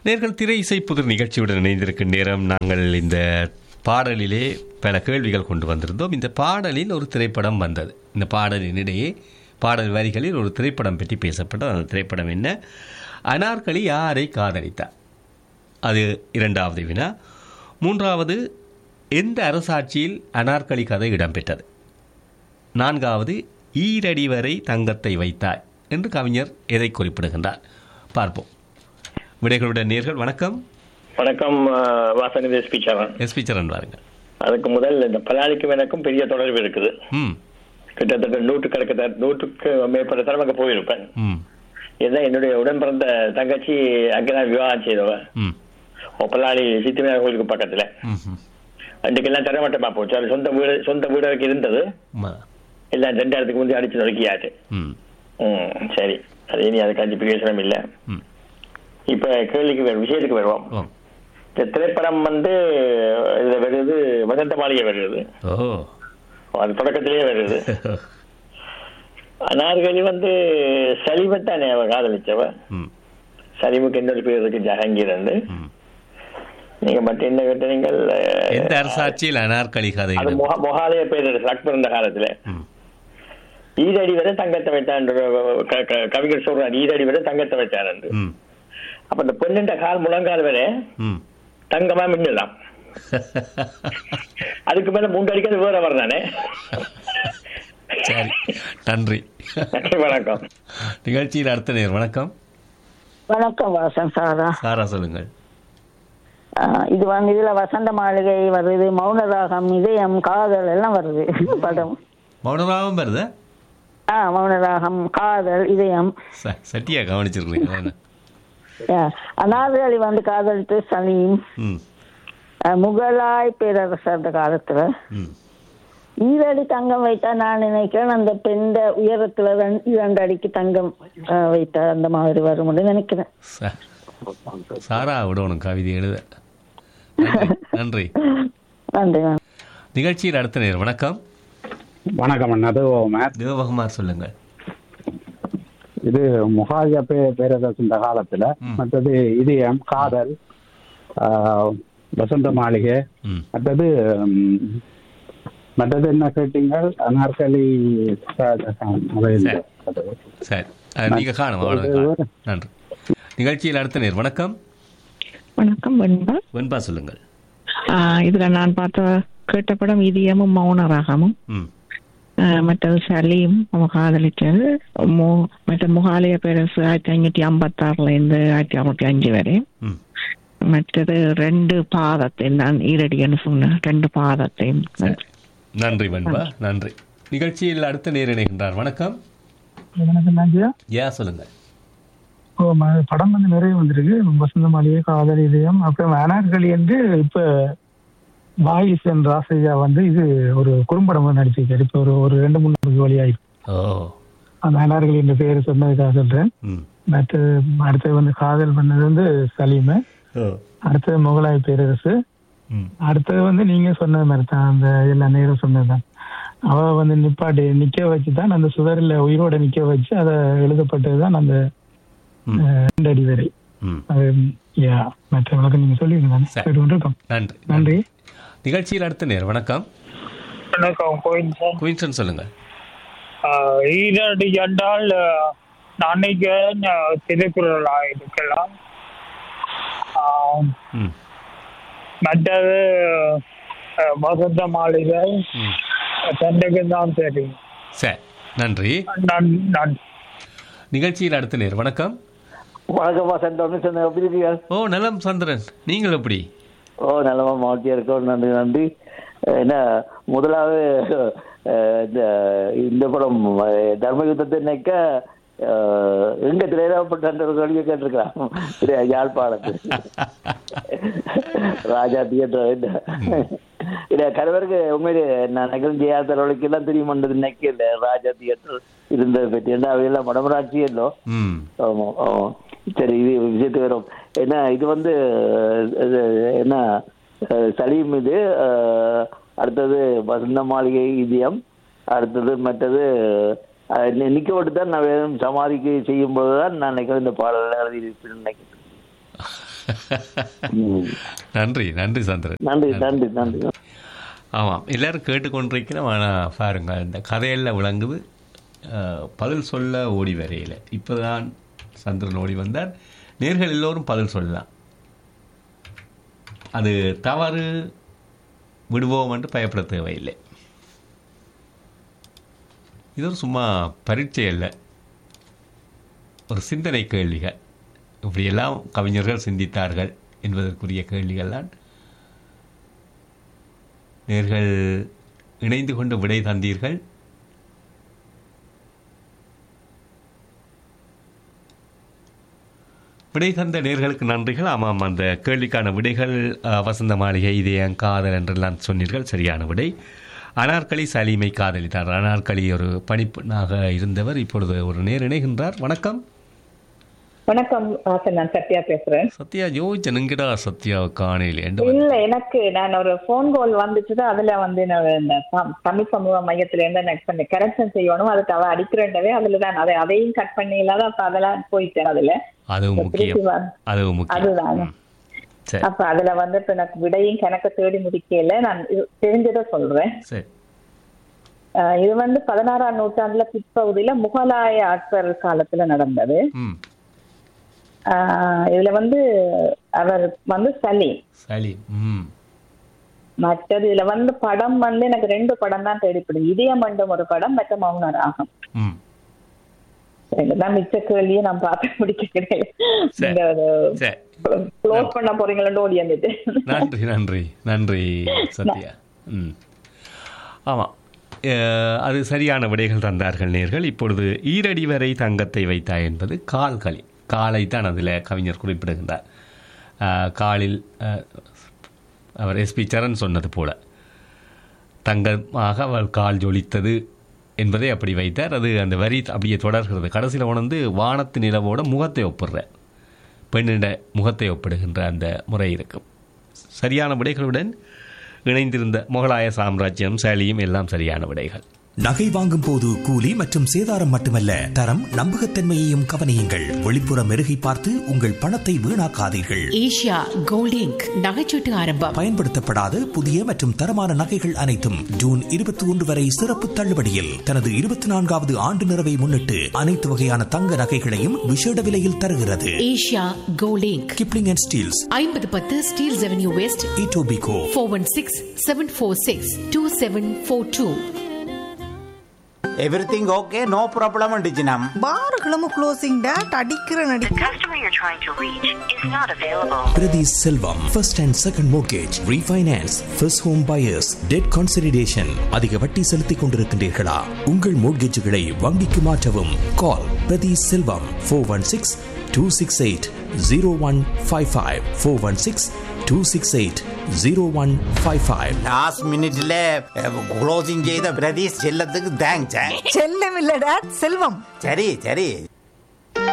நேர்கள் திரை இசை புதிர் நிகழ்ச்சியுடன் இணைந்திருக்கும் நேரம் நாங்கள் இந்த பாடலிலே பல கேள்விகள் கொண்டு வந்திருந்தோம் இந்த பாடலில் ஒரு திரைப்படம் வந்தது இந்த பாடலின் இடையே பாடல் வரிகளில் ஒரு திரைப்படம் பற்றி பேசப்பட்டது அந்த திரைப்படம் என்ன அனார்கலி யாரை காதலித்தார் அது இரண்டாவது வினா மூன்றாவது எந்த அரசாட்சியில் அனார்கலி கதை இடம்பெற்றது நான்காவது ஈரடி வரை தங்கத்தை வைத்தாய் என்று கவிஞர் எதை குறிப்பிடுகின்றார் பார்ப்போம் விடைகளுடன் நேர்கள் வணக்கம் வணக்கம் அஹ், வாசனிதி எஸ்பி சரண் எஸ்பி சரண் வாருங்கள் அதுக்கு முதல் இந்த பலாலிக்கும் எனக்கும் பெரிய தொடர்பு இருக்குது ம் கிட்டத்தட்ட நூற்றுக்கணக்கு நூற்றுக்கு மேற்பட்ட தடவை அங்கே போயிருப்பேன் ம் இதுதான் என்னுடைய உடன் பிறந்த தங்கச்சி அங்கே நான் விவாகம் செய்தவன் ம் பலாளி சித்திமையார் கோயிலுக்கு பக்கத்துல ம் ம் அன்றைக்கெல்லாம் தரமட்டமா போச்சு அது சொந்த வீடு சொந்த வீடு வரைக்கும் இருந்தது ம. எல்லாம் ரெண்டாயிரத்துக்கு முந்தைய அடிச்சு நொறுக்கியாச்சு ம் ம் சரி அது இனி அதுக்கு அஞ்சு பிரயோசனம் இல்லை ம் இப்ப கேள்விக்கு வரும் விஷயத்துக்கு வருவோம் ஓ இந்த திரைப்படம் வந்து இதுல வருது வசந்த மாளிகை வருது ஓ அது தொடக்கத்திலேயே வருது அனார்கலி வந்து சலீமத்தானே அவ காதலிச்சவ ம் சலீமுக்கு இன்னொரு பேர் இருக்கு ஜஹங்கீர் ம் நீங்க மற்ற என்ன கேட்ட நீங்கள் அஹ், எந்த அரசாட்சியில் அனார்கலி கதை அது இடம் முக- முகாலய பேர் அக்பர் இருந்த காலத்துல ம் ஈரடி வரை தங்கத்தை வைத்தான் என்று க- க- கவிஞர் சொல்றார் ஈரடி வரை தங்கத்தை வைத்தான் என்று ம் அப்ப இந்த பெண்ணின் கால் முழங்கால் வரை ம் தங்கமா மின்னலாம் அதுக்கு மேல மூன்று அடிக்கிறது வேற வர்றானே சரி நன்றி நன்றி வணக்கம் நிகழ்ச்சியில் அடுத்த நேர் வணக்கம் வணக்கம் வாசன் சாரா சாரா சொல்லுங்கள் ஆஹ் இது வந்து இதுல வசந்த மாளிகை வருது மௌனராகம் இதயம் காதல் எல்லாம் வருது படம் மௌனராகவும் வருது ஆ மௌனராகம் காதல் இதயம் ச- சட்டியா கவனிச்சிருக்கீங்க என்ன ஆஹ் அனார்கலி வந்து காதலித்து சலீம் ம் ஆஹ் முகலாய் பேரரசர் அந்த காலத்துல ம் ஈரடி தங்கம் வைத்தா நான் நினைக்கிறேன் அந்த பெண்ட உயரத்துல ரெண்டு- இரண்டு அடிக்கு தங்கம் ஆஹ் வைத்தா அந்த மாதிரி வரும்னு நினைக்கிறேன் ச- சாரா விடணும் கவிதை எழுத நன்றி நன்றி நன்றி நன்றி நிகழ்ச்சியில் அடுத்த நேர் வணக்கம் வணக்கம் அண்ணா அது மேத் தேவகுமார் சொல்லுங்கள் இது முகாஜ பே பேரரசு இந்த காலத்துல ம். மற்றது இதயம் காதல் ஆஹ், வசந்த மாளிகை ம் மற்றது ம், மற்றது என்ன கேட்டீங்க அனார்கலி ச- ச- அது இல்லை. அது. சரி அது நீங்க காணும் அவ்வளவுதான் நன்றி நிகழ்ச்சியில் அடுத்த நேர் வணக்கம் வணக்கம் வெண்பா வெண்பா சொல்லுங்கள் ஆஹ் இதுல நான் பார்த்த கேட்ட படம் இதயமும் மௌன ராகமும் ம் ஆஹ் மற்றது சலீம் அவங்க காதலிச்சது மு- மற்ற முகாலய பேரரசு ஆயிரத்தி ஐநூத்தி ஐம்பத்தி ஆறுல இருந்து ஆயிரத்தி அறுநூத்தி அஞ்சு வரை ம் மற்றது ரெண்டு பாதத்தை நான் ஈரடின்னு சொன்னேன் ரெண்டு பாதத்தையும் சரி நன்றி வெண்பா நன்றி நிகழ்ச்சியில் அடுத்த நேர் இணைகின்றார் வணக்கம் வணக்கம் நாஜியா யா சொல்லுங்கள் ஓ ம- படம் வந்து நிறைய வந்திருக்கு வசந்த மாளிகை காதல் இதயம் அப்புறம் அனார்களி என்று இப்ப வாயிஸ் என்ற ராசையா வந்து இது ஒரு குறும்படம் வந்து நடிச்சிருக்காரு இப்ப ஒரு ஒரு ரெண்டு மூணு நாளுக்கு வழியாயிருக்கு ஓ அந்த அனார்களி என்ற பேர் சொன்னதுக்காக சொல்றேன் ம் மற்ற அடுத்தது வந்து காதல் பண்ணது வந்து சலீமு ஓ அடுத்தது முகலாய பேரரசு ம் அடுத்தது வந்து நீங்க சொன்ன மாதிரி தான் அந்த எல்லா நேரம் சொன்னதுதான் அவ வந்து நிப்பாட்டி நிக்க வச்சு தான் அந்த சுவரில் உயிரோட நிக்க வச்சு அதை எழுதப்பட்டதுதான் அந்த ம். அஹ், ரெண்டு அடி வரை ம் அது யா மற்ற விளக்கம் நீங்க சொல்லிருங்க தானே சரி. கேட்டு கொண்டிருக்கோம் நன்றி நன்றி நிகழ்ச்சியில் அடுத்த நேர் வணக்கம் வணக்கம் கோயில் சார் குயின்சன் சொல்லுங்கள் ஆஹ் ஈரடி என்றால் ஆஹ், நான் நினைக்கிறேன் ஆஹ், திருக்குறளாக இருக்கலாம் ஆஹ், ம் மற்றது ஆஹ், வசந்த மாளிகை ம் தந்தைக்கு தான் தெரியும் சரி நன்றி நான் நான் நிகழ்ச்சியில் அடுத்த நேர் வணக்கம் வணக்கம் வசந்தம்னு சொன்ன எப்படி இருக்கீங்க ஓ நலம் சந்திரன் நீங்கள் எப்படி ஓ நல்லமா மகிழ்ச்சியா இருக்கோம் நன்றி நன்றி என்ன முதலாவது அஹ், இந்த இந்த படம் அஹ், தர்ம யுத்தத்தை நினைக்க அஹ், எங்க திரையிடப்பட்ட ஒரு கேள்வியை கேட்டிருக்கலாம் திரு யாழ்ப்பாணத்தில் ராஜா தியேட்டர் இல்ல கணவருக்கு உண்மையிலே நான் நகரம் ஜெயா தலைவலிக்கு எல்லாம் தெரியுமன்றது நினைக்கல ராஜா தியேட்டர் இருந்ததை பற்றி என்ன அவையெல்லாம் மடமராட்சி இல்லோ ம் ஆமா ஆமா சரி இது விஷயத்துக்கு வரும் என்ன இது வந்து அஹ், இது என்ன அஹ், சலீம் இது அஹ், அடுத்தது வசந்த மாளிகை இதயம் அடுத்தது மற்றது அஹ், நி- நிக்க விட்டு தான் நான் வேணும் சமாதிக்கு செய்யும் போது தான் நான் நினைக்கிறேன் இந்த பாடல் எழுதி இருப்பேன்னு நினைக்கிறேன் ம். நன்றி நன்றி சந்திரன் நன்றி நன்றி நன்றி ஆமாம் எல்லாரும் கேட்டுக்கொண்டிருக்கிறோம் ஆனால் பாருங்க இந்த கதையெல்லாம் விளங்குது அஹ், பதில் சொல்ல ஓடி வரையில் இப்போதான் சந்திரன் ஓடி வந்தார் நேர்கள் எல்லோரும் பதில் சொல்லலாம் அது தவறு விடுவோம் என்று பயப்பட தேவையில்லை இது ஒரு சும்மா பரீட்சை அல்ல ஒரு சிந்தனை கேள்விகள் இப்படியெல்லாம் கவிஞர்கள் சிந்தித்தார்கள் என்பதற்குரிய கேள்விகள்தான் நேர்கள் இணைந்து கொண்டு விடை தந்தீர்கள் விடை தந்த நேர்களுக்கு நன்றிகள் ஆமாம் அந்த கேள்விக்கான விடைகள் அஹ், வசந்த மாளிகை இது என் காதல் என்றெல்லாம் சொன்னீர்கள் சரியான விடை அனார்கலி சலீமை காதலித்தார் அனார்கலி ஒரு பணிப்பெண்ணாக இருந்தவர் இப்பொழுது ஒரு நேர் இணைகின்றார் வணக்கம் வணக்கம் வாசன் நான் சத்யா பேசுறேன் சத்யா யோஜனுங்கடா சத்யாவை காணையில் என்று வந்து- இல்ல எனக்கு நான் ஒரு ஃபோன் கால் வந்துச்சு அதுல வந்து நான் இந்த ச- தமிழ் சமூக மையத்துல இருந்து எனக்கு கொஞ்சம் கரெக்ஷன் செய்யணும் அதுக்கு அவ அடிக்கிறேன்டவே அதுல தான் அதை அதையும் கட் பண்ணி இல்லாத அப்ப அதெல்லாம் போயிட்டேன் அதுல அதுவும் இப்ப திருப்பி முக்கியம் வ- அதுவும் முக்கியம் அதுதான் ம். சரி அப்ப அதுல வந்து இப்ப எனக்கு விடையும் கணக்க தேடி முடிக்கல நான் இது தெரிஞ்சதை சொல்றேன் சரி அஹ் இது வந்து பதினாறாம் நூற்றாண்டுல பிற்பகுதியில முகலாய ஆட்சர் காலத்துல நடந்தது ம் அஹ் இதுல வந்து அவர் வந்து சலீம் சலீம் ம் மற்றது இதுல வந்து படம் வந்து எனக்கு ரெண்டு படம் தான் தேடிப்படுது இதய மண்டம் ஒரு படம் மற்ற மௌன ராகம் ம் இதுதான் மிச்ச கேள்வியை நான் பார்த்து முடிக்க கிடையாது சரி. நீங்க சரி க்ளோஸ் பண்ண போறீங்களோ ஓடி வந்துட்டு நன்றி நன்றி நன்றி சத்யா ம் ஆமாம் அஹ், அது சரியான விடைகள் தந்தார்கள் நேர்கள் இப்பொழுது ஈரடி வரை தங்கத்தை வைத்தாய் என்பது கால்களி காலை தான் அதில் கவிஞர் குறிப்பிடுகின்றார் அஹ், காலில் அஹ், அவர் எஸ்பி சரண் சொன்னது போல தங்கமாக அவள் கால் ஜொலித்தது என்பதை அப்படி வைத்தார் அது அந்த வரி அப்படியே தொடர்கிறது கடைசியில் உணர்ந்து வானத்து நிலவோட முகத்தை ஒப்பிடுற பெண்ணிட முகத்தை ஒப்பிடுகின்ற அந்த முறை இருக்கும் சரியான விடைகளுடன் இணைந்திருந்த முகலாய சாம்ராஜ்யம் சலியும் எல்லாம் சரியான விடைகள் நகை வாங்கும் போது கூலி மற்றும் சேதாரம் மட்டுமல்ல தரம் நம்பகத்தன்மையையும் கவனியுங்கள் வெளிப்புற மெருகை பார்த்து உங்கள் பணத்தை வீணாக்காதீர்கள் ஏஷியா கோல்ட் இங்க் நகைச்சீட்டு ஆரம்பம் பயன்படுத்தப்படாத புதிய மற்றும் தரமான நகைகள் அனைத்தும் ஜூன் இருபத்தி ஒன்று வரை சிறப்பு தள்ளுபடியில் தனது இருபத்தி நான்காவது ஆண்டு நிறைவை முன்னிட்டு அனைத்து வகையான தங்க நகைகளையும் விசேட விலையில் தருகிறது Asia Gold Inc Kipling and Steeles ஐம்பது பத்து Steeles avenue west Etobicoke four one six seven four six two seven four two everything okay no problem அண்டிச்சினம் பார்களும் க்ளோசிங் டேட் அடிக்கிற நடி Priti Selvam first and second mortgage refinance first home buyers debt consolidation அதிக வட்டி செலுத்திக் கொண்டிருக்கின்றீர்களா உங்கள் மோட்கேஜுகளை வங்கிக்கு மாற்றவும் call Priti Selvam four one six two six eight zero one five five four one six two six eight zero one five five last மினிட்ல closing செய்த பிரதீஷ் செல்லத்துக்கு thanks செல்லம் இல்ல டேட் செல்வம் சரி சரி